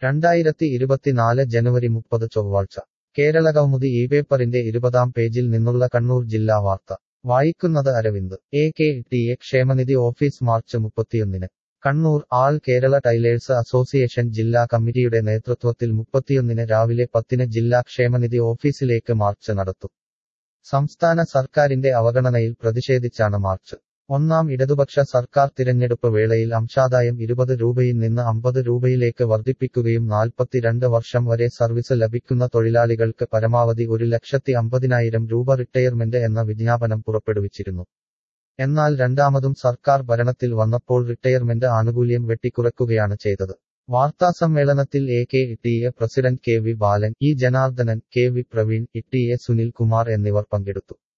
രണ്ടായിരത്തി ഇരുപത്തിനാല് ജനുവരി മുപ്പത് ചൊവ്വാഴ്ച കേരള കൗമുദി ഈ പേപ്പറിന്റെ ഇരുപതാം പേജിൽ നിന്നുള്ള കണ്ണൂർ ജില്ലാ വാർത്ത വായിക്കുന്നത് Aravind A K T A ക്ഷേമനിധി ഓഫീസ് മാർച്ച് മുപ്പത്തിയൊന്നിന് Kannur all Kerala tailors association ജില്ലാ കമ്മിറ്റിയുടെ നേതൃത്വത്തിൽ മുപ്പത്തിയൊന്നിന് രാവിലെ പത്തിന് ജില്ലാ ക്ഷേമനിധി ഓഫീസിലേക്ക് മാർച്ച് നടത്തും സംസ്ഥാന സർക്കാരിന്റെ അവഗണനയിൽ പ്രതിഷേധിച്ചാണ് മാർച്ച് ഒന്നാം ഇടതുപക്ഷ സർക്കാർ തിരഞ്ഞെടുപ്പ് വേളയിൽ അംശാദായം ഇരുപത് രൂപയിൽ നിന്ന് അമ്പത് രൂപയിലേക്ക് വർദ്ധിപ്പിക്കുകയും നാൽപ്പത്തിരണ്ട് വർഷം വരെ സർവീസ് ലഭിക്കുന്ന തൊഴിലാളികൾക്ക് പരമാവധി ഒരു ലക്ഷത്തി അമ്പതിനായിരം രൂപ റിട്ടയർമെന്റ് എന്ന വിജ്ഞാപനം പുറപ്പെടുവിച്ചിരുന്നു എന്നാൽ രണ്ടാമതും സർക്കാർ ഭരണത്തിൽ വന്നപ്പോൾ റിട്ടയർമെന്റ് ആനുകൂല്യം വെട്ടിക്കുറക്കുകയാണ് ചെയ്തത് വാർത്താസമ്മേളനത്തിൽ A K T A president K V Balan E Janardhanan K V Praveen T A Sunil Kumar എന്നിവർ പങ്കെടുത്തു